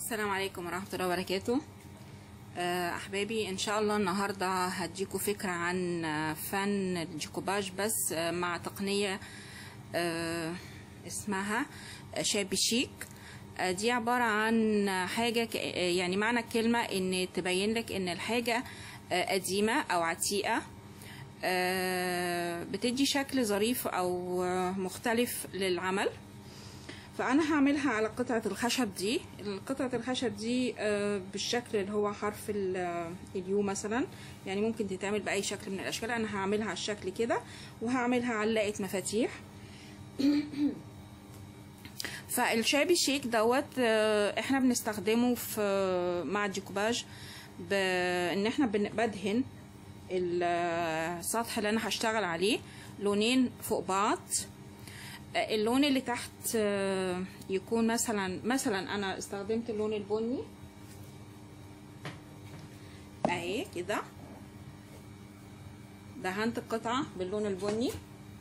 السلام عليكم ورحمة الله وبركاته آه، أحبابي إن شاء الله النهاردة هديكوا فكرة عن آه، فن الجيكوباج بس آه، مع تقنية آه، اسمها شابي شيك آه، دي عبارة عن حاجة ك- آه، يعني معنى الكلمة إن تبين لك إن الحاجة آه، قديمة أو عتيقة آه، بتدي شكل ظريف أو آه، مختلف للعمل فانا هعملها على قطعه الخشب دي قطعه الخشب دي آه، بالشكل اللي هو حرف ال- آه، اليو مثلا يعني ممكن تتعمل باي شكل من الاشكال انا هعملها على الشكل كده وهعملها علقه مفاتيح فالشابي شيك دوت آه، احنا بنستخدمه في مع الديكوباج بان احنا بن- بدهن السطح اللي انا هشتغل عليه لونين فوق بعض آه، اللون اللي تحت آه، يكون مثلا مثلا انا استخدمت اللون البني اهي كده دهنت القطعة باللون البني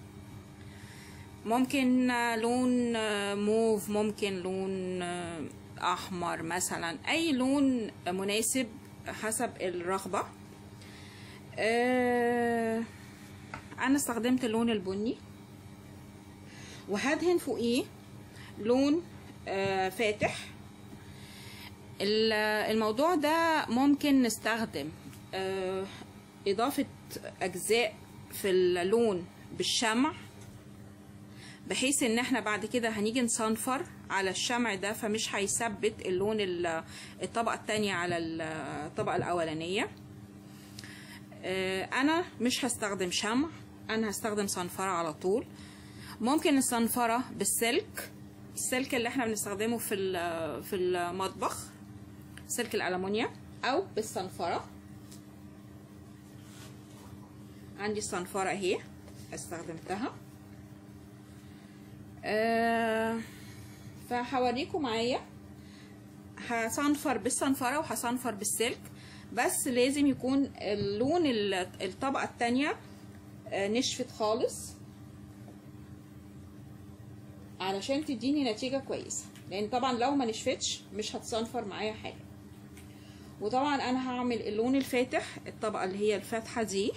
ممكن آه، لون آه، موف ممكن لون آه، احمر مثلا اي لون مناسب حسب الرغبة آه، انا استخدمت اللون البني وهدهن فوقيه لون آه، فاتح ال- الموضوع ده ممكن نستخدم آه، إضافة أجزاء في اللون بالشمع بحيث ان احنا بعد كده هنيجي نصنفر على الشمع ده فمش هيثبت اللون ال- الطبقة التانية على الطبقة الأولانية آه، انا مش هستخدم شمع انا هستخدم صنفرة على طول ممكن الصنفرة بالسلك السلك اللي احنا بنستخدمه في ال- في المطبخ سلك الألمونيا او بالصنفرة عندي الصنفرة اهي استخدمتها آه فهوريكم معايا هصنفر بالصنفرة وهصنفر بالسلك بس لازم يكون اللون ال- الطبقة التانية آه، نشفت خالص علشان تديني نتيجة كويسة لان طبعا لو ما نشفتش مش هتصنفر معايا حاجة وطبعا انا هعمل اللون الفاتح الطبقة اللي هي الفاتحة دي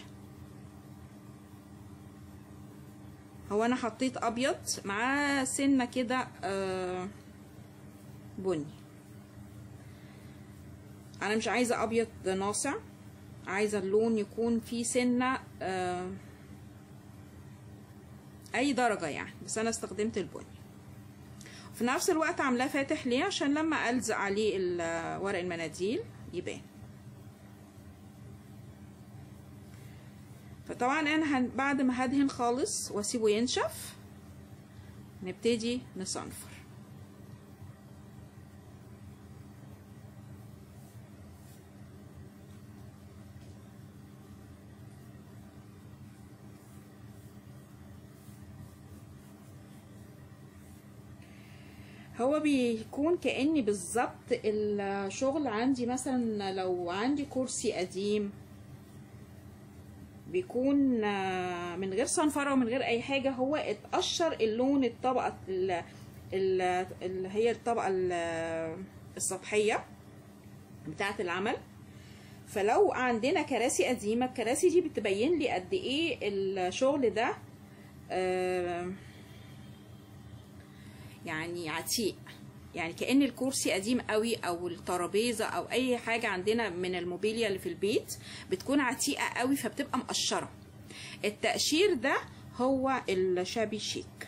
هو انا حطيت ابيض مع سنة كده آه، بني انا مش عايزة ابيض ناصع عايزة اللون يكون فيه سنة آه، اي درجة يعني بس انا استخدمت البني في نفس الوقت عاملاه فاتح ليه عشان لما الزق عليه ال- ورق المناديل يبان فطبعا انا هن بعد ما هدهن خالص واسيبه ينشف نبتدي نصنفر هو بيكون كأني بالظبط الشغل عندي مثلا لو عندي كرسي قديم بيكون آه، من غير صنفرة ومن غير أي حاجة هو اتقشر اللون الطبقة ال- ال- اللي هي الطبقة ال- السطحية بتاعة العمل فلو عندنا كراسي قديمة الكراسي دي بتبين لي قد ايه الشغل ده آه، يعني عتيق يعني كأن الكرسي قديم قوي او الترابيزة او اي حاجة عندنا من الموبيليا اللي في البيت بتكون عتيقة قوي فبتبقى مقشرة التقشير ده هو الشابي شيك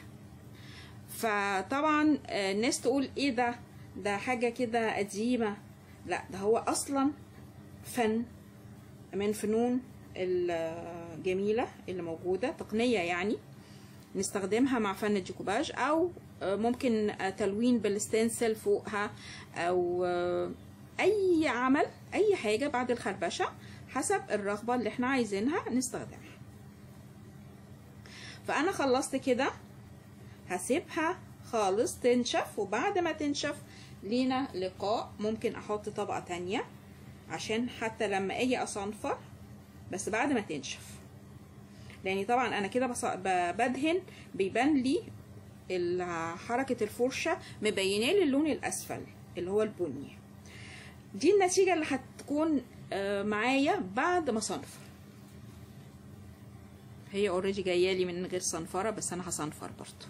فطبعا آه، الناس تقول ايه ده ده حاجة كده قديمة لا ده هو اصلا فن من فنون الجميلة اللي موجودة تقنية يعني نستخدمها مع فن الديكوباج او آه، ممكن آه، تلوين بالستنسل فوقها او آه، اي عمل اي حاجة بعد الخربشة حسب الرغبة اللي احنا عايزينها نستخدمها فانا خلصت كده هسيبها خالص تنشف وبعد ما تنشف لينا لقاء ممكن احط طبقة تانية عشان حتى لما اجي اصنفر بس بعد ما تنشف لان طبعا انا كده بص- ب- بدهن بيبان لي ال- حركة الفرشة مبينه لي اللون الاسفل اللي هو البني دي النتيجة اللي هتكون آه، معايا بعد ما صنفر هي اوريدي جايه لي من غير صنفره بس انا هصنفر برضو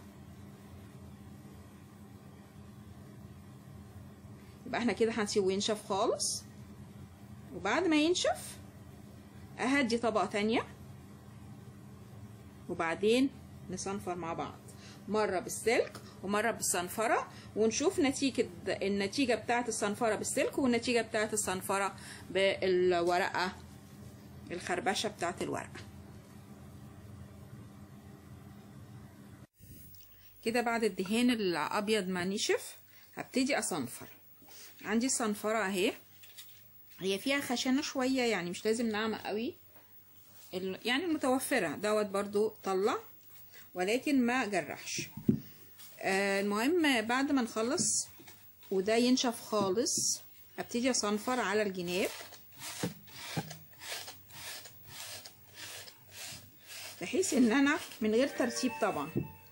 يبقى احنا كده هنسيبه ينشف خالص وبعد ما ينشف اهدي طبقه تانية وبعدين نصنفر مع بعض مرة بالسلك ومرة بالصنفرة ونشوف نتيجة النتيجة بتاعة الصنفرة بالسلك والنتيجة بتاعة الصنفرة بالورقة الخربشة بتاعة الورقة كده بعد الدهان الابيض ما نشف هبتدي اصنفر عندي الصنفرة اهي هي فيها خشنة شوية يعني مش لازم ناعمة قوي ال- يعني المتوفرة دوت برضو طلع ولكن ما جرحش آه، المهم بعد ما نخلص وده ينشف خالص ابتدي اصنفر على الجناب بحيث ان انا من غير ترتيب طبعا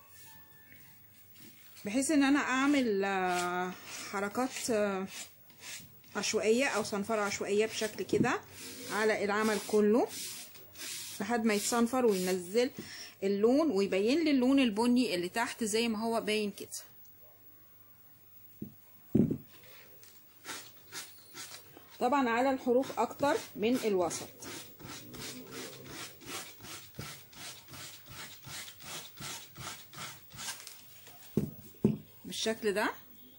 بحيث ان انا اعمل آه، حركات آه، عشوائية او صنفرة عشوائية بشكل كده على العمل كله لحد ما يتصنفر وينزل اللون ويبين لي اللون البني اللي تحت زي ما هو باين كده طبعا على الحروف اكتر من الوسط بالشكل ده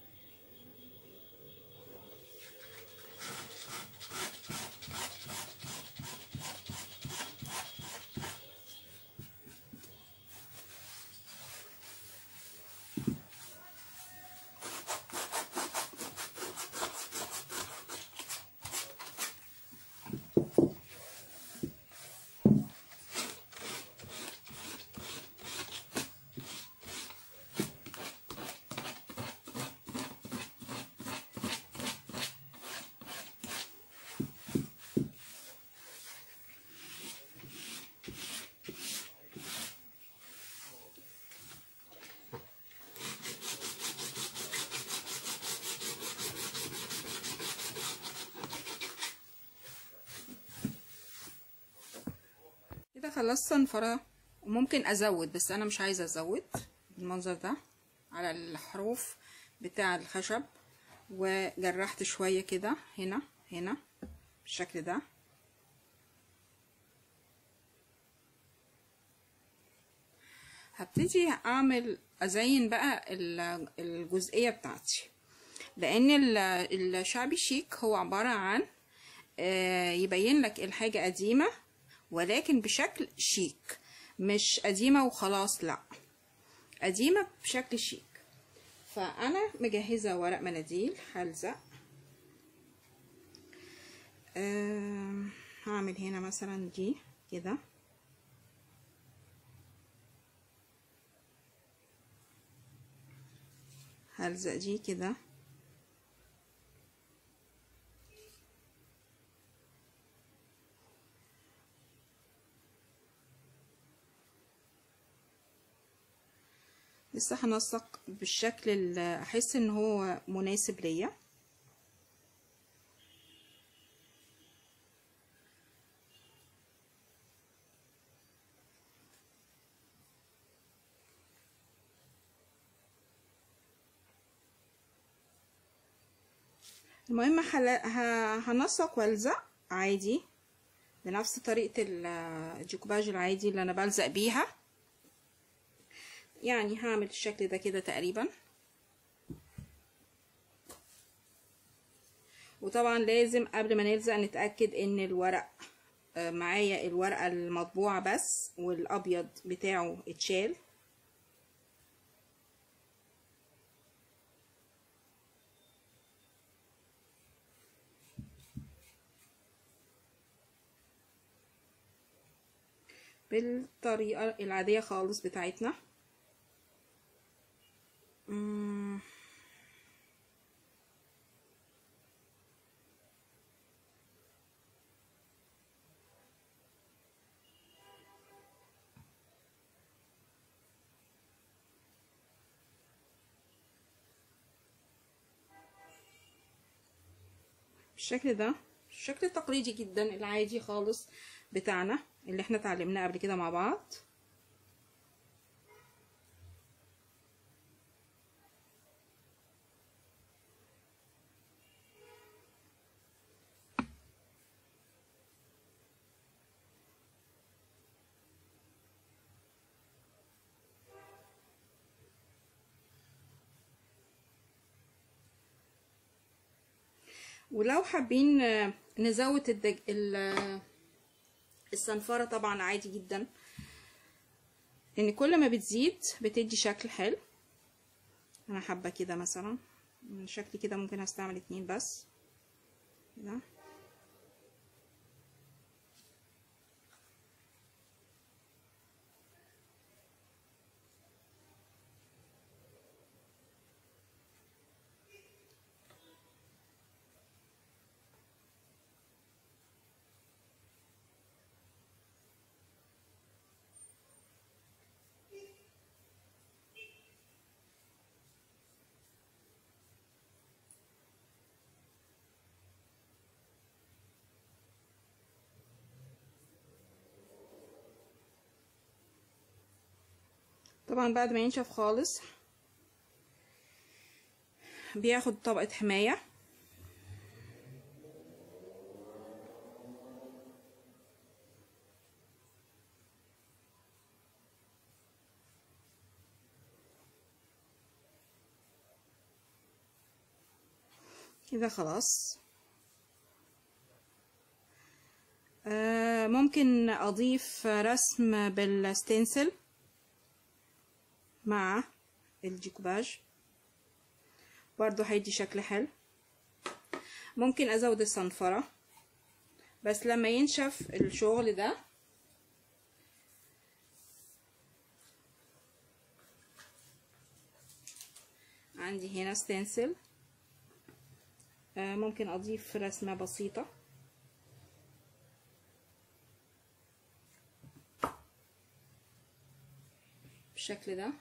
كده خلصت صنفرة وممكن ازود بس انا مش عايزه ازود بالمنظر ده على الحروف بتاع الخشب وجرحت شويه كده هنا هنا بالشكل ده هبتدي اعمل ازين بقى ال- الجزئيه بتاعتي لان ال- الشعبي شيك هو عباره عن آه، يبين لك الحاجه قديمه ولكن بشكل شيك مش قديمه وخلاص لا قديمه بشكل شيك فانا مجهزه ورق مناديل هلزق آم، هعمل هنا مثلا دي كده هلزق دي كده لسه هنسق بالشكل اللي احس ان هو مناسب ليا المهم هل- ه- هنسق والزق عادي بنفس طريقة ال- الجيكوباج العادي اللي انا بلزق بيها يعني هعمل الشكل ده كده تقريبا وطبعا لازم قبل ما نلزق نتأكد ان الورق آه، معايا الورقة المطبوعة بس والابيض بتاعه اتشال بالطريقة العادية خالص بتاعتنا مم. بالشكل ده الشكل التقليدي جدا العادي خالص بتاعنا اللي احنا اتعلمناه قبل كده مع بعض ولو حابين آه، نزود الدج... ال- الصنفرة طبعا عادي جدا لان كل ما بتزيد بتدي شكل حلو انا حابة كده مثلا من شكل كده ممكن هستعمل اتنين بس كده طبعا بعد ما ينشف خالص بياخد طبقة حماية كده خلاص آه ممكن اضيف رسم بالستنسل مع الديكوباج برضو هيدي شكل حلو ممكن ازود الصنفرة بس لما ينشف الشغل ده عندي هنا ستنسل آه ممكن اضيف رسمة بسيطة بالشكل ده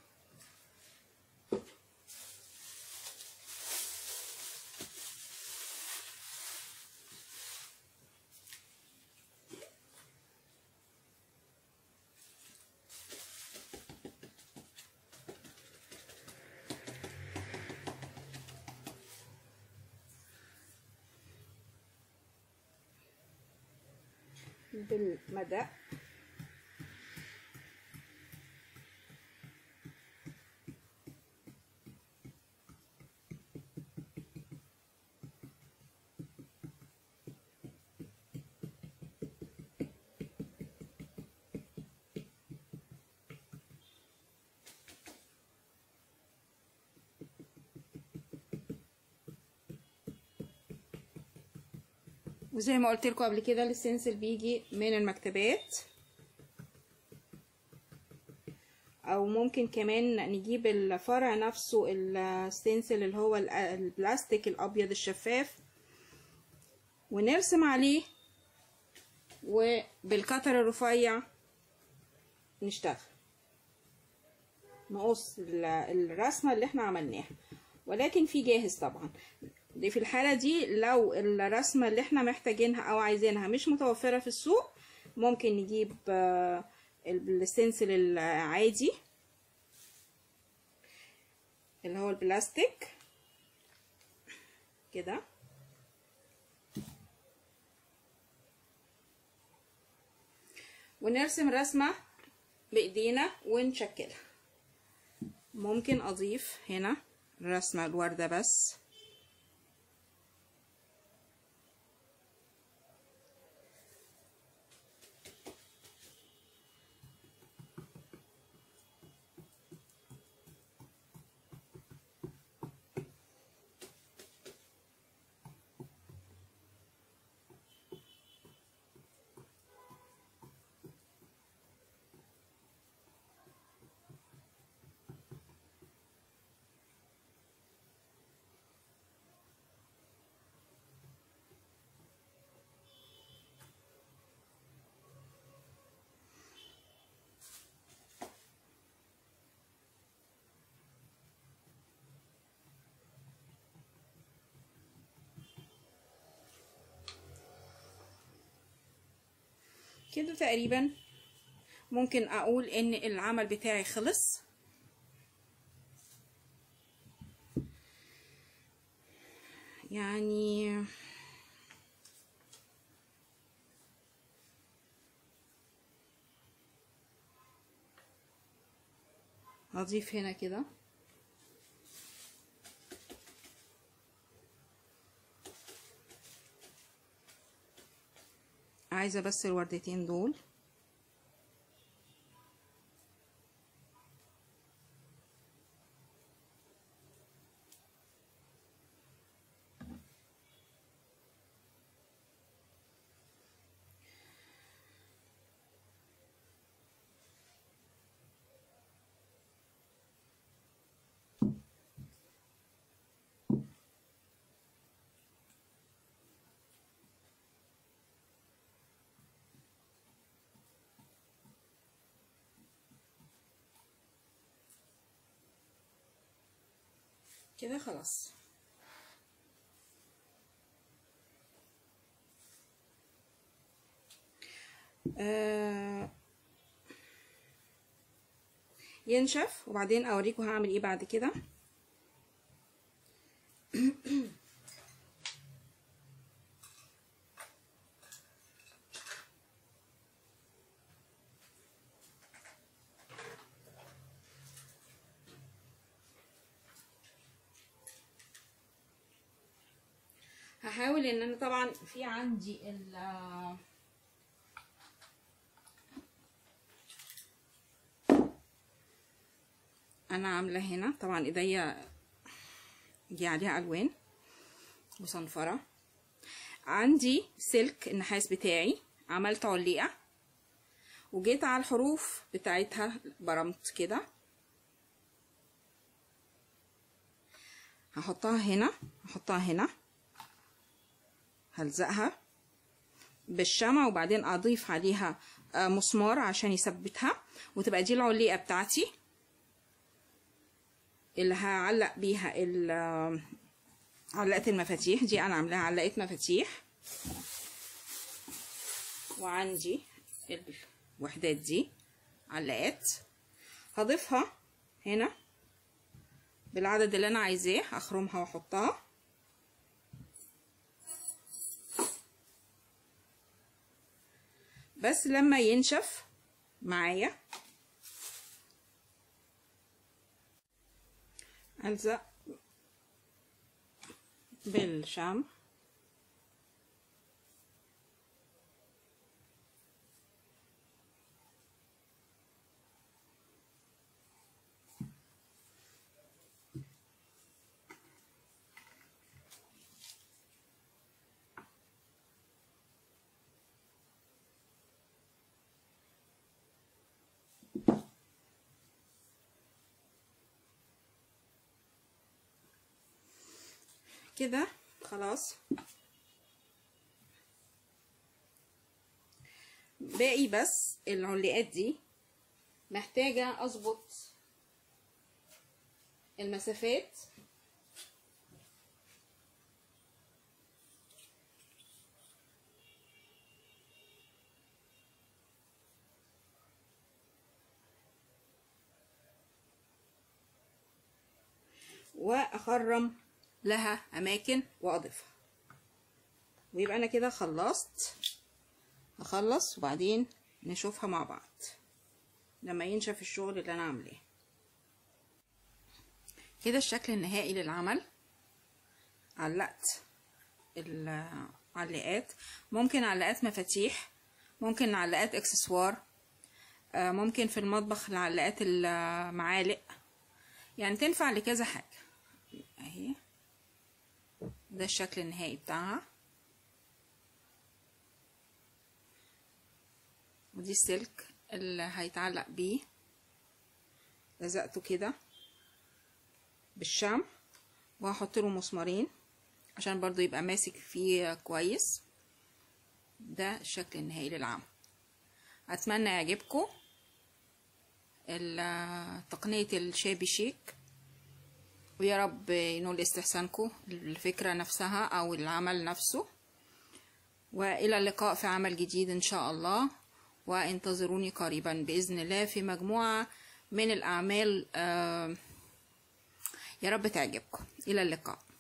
بالمدى وزي ما قلت لكم قبل كده الستنسل بيجي من المكتبات او ممكن كمان نجيب الفرع نفسه الستنسل اللي هو ال- البلاستيك الابيض الشفاف ونرسم عليه وبالقطر الرفيع نشتغل نقص ال- الرسمة اللي احنا عملناها ولكن في جاهز طبعا دي في الحالة دي لو الرسمة اللي احنا محتاجينها او عايزينها مش متوفرة في السوق ممكن نجيب آه، الستنسل العادي اللي هو البلاستيك كده ونرسم رسمة بإيدينا ونشكلها ممكن أضيف هنا رسمة الوردة بس كده تقريبا ممكن اقول ان العمل بتاعي خلص يعني هضيف هنا كده عايزة بس الوردتين دول كده خلاص آه ينشف وبعدين اوريكم هعمل ايه بعد كده هحاول ان انا طبعا في عندي ال انا عامله هنا طبعا ايديا دي عليها الوان وصنفره عندي سلك النحاس بتاعي عملت عليقه وجيت على الحروف بتاعتها برمت كده هحطها هنا هحطها هنا هلزقها بالشمع وبعدين اضيف عليها مسمار عشان يثبتها وتبقى دي العليقه بتاعتي اللي هعلق بيها علقه المفاتيح دي انا عاملاها علقه مفاتيح وعندي الوحدات دي علقات هضيفها هنا بالعدد اللي انا عايزاه اخرمها واحطها بس لما ينشف معايا الزق بالشمع كده خلاص باقي بس العلقات دي محتاجة اظبط المسافات واخرم لها اماكن واضيفها ويبقى انا كده خلصت هخلص وبعدين نشوفها مع بعض لما ينشف الشغل اللي انا عاملاه كده الشكل النهائي للعمل علقت العلاقات ممكن علقات مفاتيح ممكن علقات اكسسوار ممكن في المطبخ لعلاقات المعالق يعني تنفع لكذا حاجه اهي ده الشكل النهائي بتاعها ودي السلك اللي هيتعلق بيه لزقته كده بالشمع وهحط له مسمارين عشان برضو يبقى ماسك فيه كويس ده الشكل النهائي للعمل اتمنى يعجبكم تقنية الشابي شيك ويا رب ينول استحسانكم الفكرة نفسها او العمل نفسه والى اللقاء في عمل جديد ان شاء الله وانتظروني قريبا بإذن الله في مجموعة من الأعمال آه، يا رب تعجبكم إلى اللقاء